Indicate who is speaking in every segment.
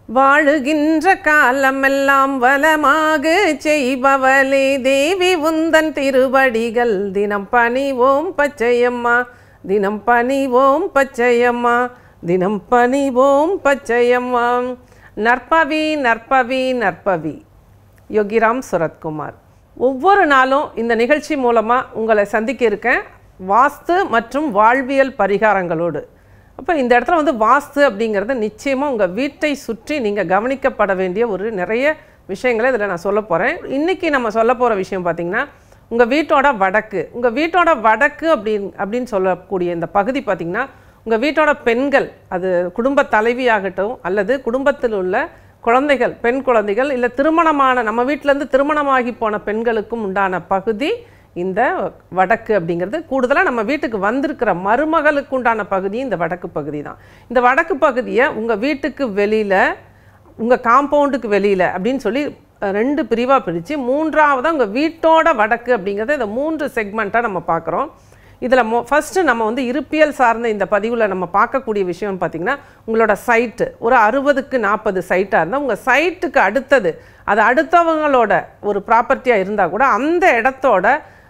Speaker 1: வாழுகின்ற காலமெல்லாம் வளமாக செய்பவளே தேவி உந்தன் திருவடிகள் தினம் பணிவோம் பச்சையம்மா தினம் பணிவோம் பச்சையம்மா தினம் பணிவோம் பச்சையம்மா நற்பவி நற்பவி நற்பவி யோகிராம் சுரத்குமார் ஒவ்வொரு நாளும் இந்த நிகழ்ச்சி மூலமாக உங்களை சந்திக்க இருக்கேன் வாஸ்து மற்றும் வாழ்வியல் பரிகாரங்களோடு அப்போ இந்த இடத்துல வந்து வாஸ்து அப்படிங்கிறது நிச்சயமாக உங்கள் வீட்டை சுற்றி நீங்கள் கவனிக்கப்பட வேண்டிய ஒரு நிறைய விஷயங்களை இதில் நான் சொல்ல போகிறேன் இன்றைக்கி நம்ம சொல்ல போகிற விஷயம் பார்த்திங்கன்னா உங்கள் வீட்டோட வடக்கு உங்கள் வீட்டோட வடக்கு அப்படின்னு அப்படின்னு சொல்லக்கூடிய இந்த பகுதி பார்த்திங்கன்னா உங்கள் வீட்டோட பெண்கள் அது குடும்ப தலைவியாகட்டும் அல்லது குடும்பத்தில் உள்ள குழந்தைகள் பெண் குழந்தைகள் இல்லை திருமணமான நம்ம வீட்டிலேருந்து திருமணமாகி போன பெண்களுக்கும் உண்டான பகுதி இந்த வடக்கு அப்படிங்கிறது கூடுதலாக நம்ம வீட்டுக்கு வந்திருக்கிற மருமகளுக்கு உண்டான பகுதி இந்த வடக்கு பகுதி தான் இந்த வடக்கு பகுதியை உங்கள் வீட்டுக்கு வெளியில் உங்கள் காம்பவுண்டுக்கு வெளியில் அப்படின்னு சொல்லி அஹ், ரெண்டு பிரிவாக பிரித்து மூன்றாவதாக உங்கள் வீட்டோட வடக்கு அப்படிங்கிறத இந்த மூன்று செக்மெண்ட்டாக நம்ம பார்க்குறோம் இதில் மொ ஃபஸ்ட்டு நம்ம வந்து இருப்பியல் சார்ந்த இந்த பதிவில் நம்ம பார்க்கக்கூடிய விஷயம்னு பார்த்திங்கன்னா உங்களோட சைட்டு ஒரு அறுபதுக்கு நாற்பது சைட்டாக இருந்தால் உங்கள் சைட்டுக்கு அடுத்தது அது அடுத்தவங்களோட ஒரு ப்ராப்பர்ட்டியாக இருந்தால் கூட அந்த இடத்தோட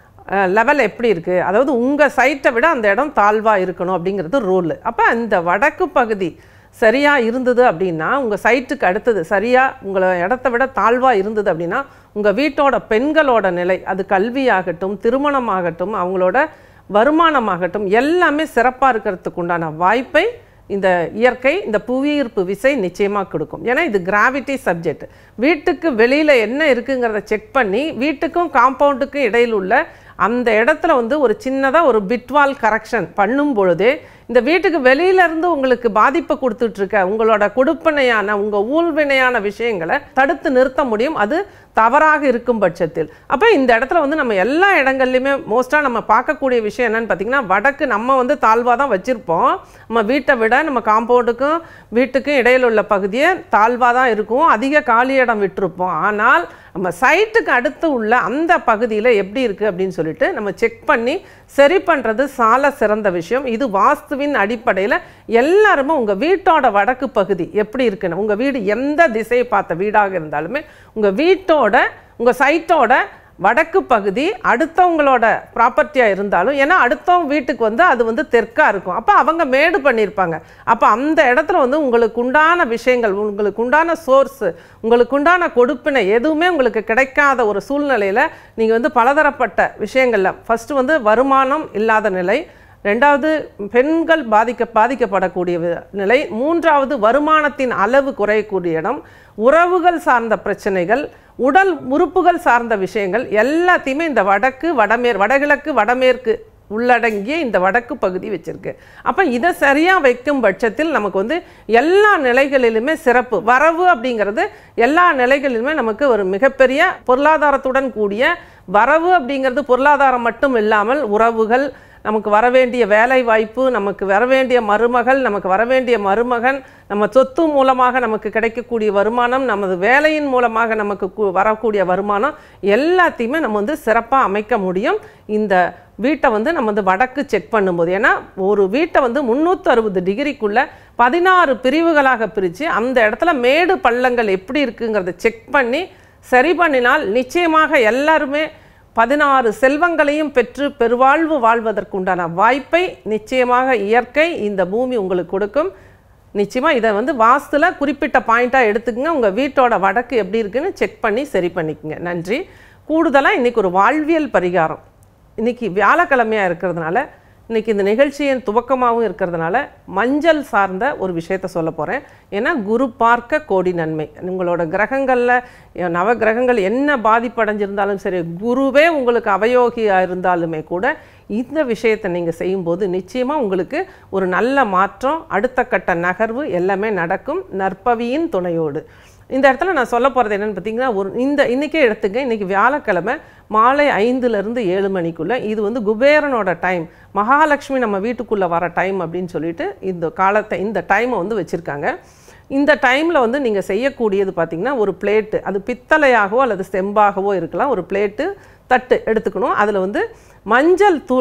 Speaker 1: லெவல் எப்படி இருக்குது அதாவது உங்கள் சைட்டை விட அந்த இடம் தாழ்வாக இருக்கணும் அப்படிங்கிறது ரூல் அப்போ அந்த வடக்கு பகுதி சரியாக இருந்தது அப்படின்னா உங்கள் சைட்டுக்கு அடுத்தது சரியாக உங்களை இடத்த விட தாழ்வாக இருந்தது அப்படின்னா உங்கள் வீட்டோட பெண்களோட நிலை அது கல்வியாகட்டும் திருமணமாகட்டும் அவங்களோட வருமானமாகட்டும் எல்லாமே சிறப்பாக இருக்கிறதுக்கு உண்டான வாய்ப்பை இந்த இயற்கை இந்த புவியீர்ப்பு விசை நிச்சயமாக கொடுக்கும் ஏன்னா இது கிராவிட்டி சப்ஜெக்ட் வீட்டுக்கு வெளியில் என்ன இருக்குங்கிறத செக் பண்ணி வீட்டுக்கும் காம்பவுண்டுக்கும் இடையில் உள்ள அந்த இடத்துல வந்து ஒரு சின்னதாக ஒரு பிட்வால் கரெக்ஷன் பண்ணும் பொழுதே இந்த வீட்டுக்கு வெளியில இருந்து உங்களுக்கு பாதிப்பை கொடுத்துட்டு இருக்க உங்களோட கொடுப்பனையான உங்கள் ஊழ்வினையான விஷயங்களை தடுத்து நிறுத்த முடியும் அது தவறாக இருக்கும் பட்சத்தில் அப்போ இந்த இடத்துல வந்து நம்ம எல்லா இடங்கள்லையுமே மோஸ்ட்டாக நம்ம பார்க்கக்கூடிய விஷயம் என்னன்னு பார்த்தீங்கன்னா வடக்கு நம்ம வந்து தாழ்வாக தான் வச்சுருப்போம் நம்ம வீட்டை விட நம்ம காம்பவுண்டுக்கும் வீட்டுக்கும் இடையில் உள்ள பகுதியை தாழ்வாக தான் இருக்கும் அதிக காலி இடம் விட்டிருப்போம் ஆனால் நம்ம சைட்டுக்கு அடுத்து உள்ள அந்த பகுதியில் எப்படி இருக்குது அப்படின்னு சொல்லிட்டு நம்ம செக் பண்ணி சரி பண்ணுறது சால சிறந்த விஷயம் இது வாஸ்துவின் அடிப்படையில் எல்லாருமே உங்கள் வீட்டோட வடக்கு பகுதி எப்படி இருக்குன்னு உங்கள் வீடு எந்த திசையை பார்த்த வீடாக இருந்தாலுமே உங்கள் வீட்டோட உங்கள் சைட்டோட வடக்கு பகுதி அடுத்தவங்களோட ப்ராப்பர்ட்டியாக இருந்தாலும் ஏன்னா அடுத்தவங்க வீட்டுக்கு வந்து அது வந்து தெற்காக இருக்கும் அப்போ அவங்க மேடு பண்ணியிருப்பாங்க அப்போ அந்த இடத்துல வந்து உங்களுக்கு உண்டான விஷயங்கள் உங்களுக்கு உண்டான சோர்ஸு உங்களுக்கு உண்டான கொடுப்பினை எதுவுமே உங்களுக்கு கிடைக்காத ஒரு சூழ்நிலையில் நீங்கள் வந்து பலதரப்பட்ட விஷயங்களில் ஃபஸ்ட்டு வந்து வருமானம் இல்லாத நிலை ரெண்டாவது பெண்கள் பாதிக்க பாதிக்கப்படக்கூடிய வி- நிலை மூன்றாவது வருமானத்தின் அளவு குறையக்கூடிய இடம் உறவுகள் சார்ந்த பிரச்சனைகள் உடல் உறுப்புகள் சார்ந்த விஷயங்கள் எல்லாத்தையுமே இந்த வடக்கு வடமேற் வடகிழக்கு வடமேற்கு உள்ளடங்கிய இந்த வடக்கு பகுதி வச்சிருக்கு அப்போ இதை சரியாக வைக்கும் பட்சத்தில் நமக்கு வந்து எல்லா நிலைகளிலுமே சிறப்பு வரவு அப்படிங்கிறது எல்லா நிலைகளிலுமே நமக்கு ஒரு மிகப்பெரிய பொருளாதாரத்துடன் கூடிய வரவு அப்படிங்கிறது பொருளாதாரம் மட்டும் இல்லாமல் உறவுகள் நமக்கு வரவேண்டிய வேலை வாய்ப்பு நமக்கு வரவேண்டிய மருமகள் நமக்கு வரவேண்டிய மருமகன் நம்ம சொத்து மூலமாக நமக்கு கிடைக்கக்கூடிய வருமானம் நமது வேலையின் மூலமாக நமக்கு கு- வரக்கூடிய வருமானம் எல்லாத்தையுமே நம்ம வந்து சிறப்பாக அமைக்க முடியும் இந்த வீட்டை வந்து நம்ம வந்து வடக்கு செக் பண்ணும்போது ஏன்னா ஒரு வீட்டை வந்து முந்நூற்றி அறுபது டிகிரிக்குள்ள பதினாறு பிரிவுகளாக பிரித்து அந்த இடத்துல மேடு பள்ளங்கள் எப்படி இருக்குங்கிறத செக் பண்ணி சரி பண்ணினால் நிச்சயமாக எல்லாருமே பதினாறு செல்வங்களையும் பெற்று பெருவாழ்வு வாழ்வதற்குண்டான வாய்ப்பை நிச்சயமாக இயற்கை இந்த பூமி உங்களுக்கு கொடுக்கும் நிச்சயமாக இதை வந்து வாஸ்துல குறிப்பிட்ட பாயிண்ட்டாக எடுத்துக்கங்க உங்கள் வீட்டோட வடக்கு எப்படி இருக்குன்னு செக் பண்ணி சரி பண்ணிக்கங்க நன்றி கூடுதலாக இன்றைக்கி ஒரு வாழ்வியல் பரிகாரம் இன்றைக்கி வியாழக்கிழமையாக இருக்கிறதுனால இன்றைக்கி இந்த நிகழ்ச்சியின் துவக்கமாகவும் இருக்கிறதுனால மஞ்சள் சார்ந்த ஒரு விஷயத்த சொல்ல போகிறேன் ஏன்னா குரு பார்க்க கோடி நன்மை உங்களோட கிரகங்களில் நவ கிரகங்கள் என்ன பாதிப்படைஞ்சிருந்தாலும் சரி குருவே உங்களுக்கு அவயோகியாக இருந்தாலுமே கூட இந்த விஷயத்தை நீங்கள் செய்யும்போது நிச்சயமாக உங்களுக்கு ஒரு நல்ல மாற்றம் அடுத்த கட்ட நகர்வு எல்லாமே நடக்கும் நற்பவியின் துணையோடு இந்த இடத்துல நான் சொல்ல போகிறது என்னென்னு பார்த்தீங்கன்னா ஒரு இந்த இன்றைக்கே எடுத்துங்க இன்றைக்கி வியாழக்கிழமை மாலை ஐந்துலேருந்து ஏழு மணிக்குள்ளே இது வந்து குபேரனோட டைம் மகாலட்சுமி நம்ம வீட்டுக்குள்ளே வர டைம் அப்படின்னு சொல்லிட்டு இந்த காலத்தை இந்த டைமை வந்து வச்சுருக்காங்க இந்த டைமில் வந்து நீங்கள் செய்யக்கூடியது பார்த்திங்கன்னா ஒரு பிளேட்டு அது பித்தளையாகவோ அல்லது செம்பாகவோ இருக்கலாம் ஒரு பிளேட்டு தட்டு எடுத்துக்கணும் அதில் வந்து மஞ்சள் தூள்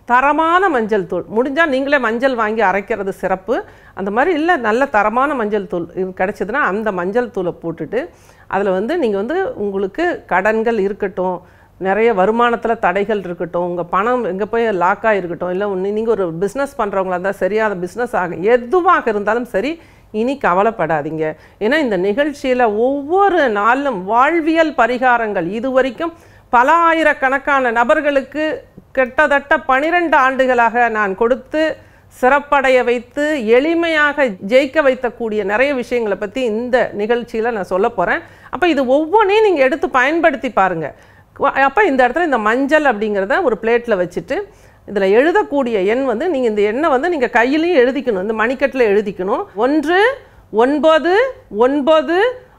Speaker 1: தரமான மஞ்சள் தூள் முடிஞ்சால் நீங்களே மஞ்சள் வாங்கி அரைக்கிறது சிறப்பு அந்த மாதிரி இல்லை நல்ல தரமான மஞ்சள் தூள் இது கிடைச்சதுன்னா அந்த மஞ்சள் தூளை போட்டுட்டு அதில் வந்து நீங்கள் வந்து உங்களுக்கு கடன்கள் இருக்கட்டும் நிறைய வருமானத்தில் தடைகள் இருக்கட்டும் உங்கள் பணம் எங்கே போய் லாக்காக இருக்கட்டும் இல்லை நீங்கள் ஒரு பிஸ்னஸ் பண்ணுறவங்களா இருந்தால் சரியான பிஸ்னஸ் ஆகும் எதுவாக இருந்தாலும் சரி இனி கவலைப்படாதீங்க ஏன்னா இந்த நிகழ்ச்சியில் ஒவ்வொரு நாளும் வாழ்வியல் பரிகாரங்கள் இது வரைக்கும் பல ஆயிரக்கணக்கான நபர்களுக்கு கிட்டத்தட்ட பனிரெண்டு ஆண்டுகளாக நான் கொடுத்து சிறப்படைய வைத்து எளிமையாக ஜெயிக்க வைத்தக்கூடிய நிறைய விஷயங்களை பற்றி இந்த நிகழ்ச்சியில் நான் சொல்ல போகிறேன் அப்போ இது ஒவ்வொன்றையும் நீங்கள் எடுத்து பயன்படுத்தி பாருங்கள் அப்போ இந்த இடத்துல இந்த மஞ்சள் அப்படிங்கிறத ஒரு பிளேட்டில் வச்சுட்டு இதில் எழுதக்கூடிய எண் வந்து நீங்கள் இந்த எண்ணை வந்து நீங்கள் கையிலையும் எழுதிக்கணும் இந்த மணிக்கட்டில் எழுதிக்கணும் ஒன்று ஒன்பது ஒன்பது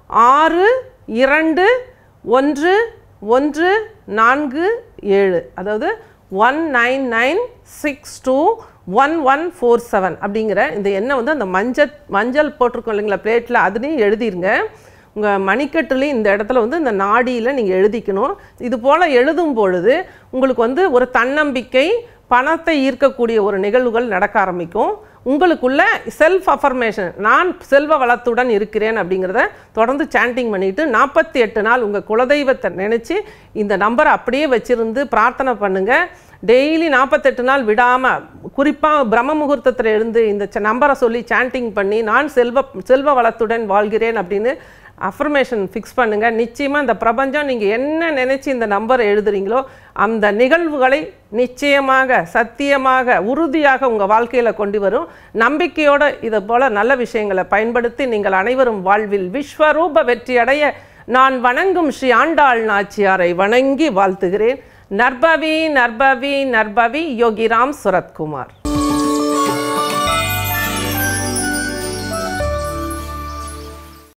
Speaker 1: ஆறு இரண்டு ஒன்று ஒன்று நான்கு ஏழு அதாவது one nine nine six two one one four seven அப்படிங்கிற இந்த எண்ணை வந்து அந்த மஞ்சள் மஞ்சள் போட்டிருக்கோம் இல்லைங்களா பிளேட்டில் அதுலேயும் எழுதிருங்க உங்கள் மணிக்கட்டுலேயும் இந்த இடத்துல வந்து இந்த நாடியில் நீங்கள் எழுதிக்கணும் இது போல் எழுதும் பொழுது உங்களுக்கு வந்து ஒரு தன்னம்பிக்கை பணத்தை ஈர்க்கக்கூடிய ஒரு நிகழ்வுகள் நடக்க ஆரம்பிக்கும் உங்களுக்குள்ள செல்ஃப் அஃபர்மேஷன் நான் செல்வ வளத்துடன் இருக்கிறேன் அப்படிங்கிறத தொடர்ந்து சாண்டிங் பண்ணிட்டு நாற்பத்தி எட்டு நாள் உங்கள் குலதெய்வத்தை நினச்சி இந்த நம்பரை அப்படியே வச்சிருந்து பிரார்த்தனை பண்ணுங்கள் டெய்லி நாற்பத்தெட்டு நாள் விடாமல் குறிப்பாக பிரம்ம முகூர்த்தத்தில் இருந்து இந்த ச- நம்பரை சொல்லி சாண்டிங் பண்ணி நான் செல்வ செல்வ வளத்துடன் வாழ்கிறேன் அப்படின்னு அஃபர்மேஷன் ஃபிக்ஸ் பண்ணுங்கள் நிச்சயமாக இந்த பிரபஞ்சம் நீங்கள் என்ன நினச்சி இந்த நம்பரை எழுதுறீங்களோ அந்த நிகழ்வுகளை நிச்சயமாக சத்தியமாக உறுதியாக உங்கள் வாழ்க்கையில் கொண்டு வரும் நம்பிக்கையோட இதை போல் நல்ல விஷயங்களை பயன்படுத்தி நீங்கள் அனைவரும் வாழ்வில் விஸ்வரூப வெற்றியடைய நான் வணங்கும் ஸ்ரீ ஆண்டாள் நாச்சியாரை வணங்கி வாழ்த்துகிறேன் நர்பவி நர்பவி நர்பவி யோகிராம் சுரத்குமார்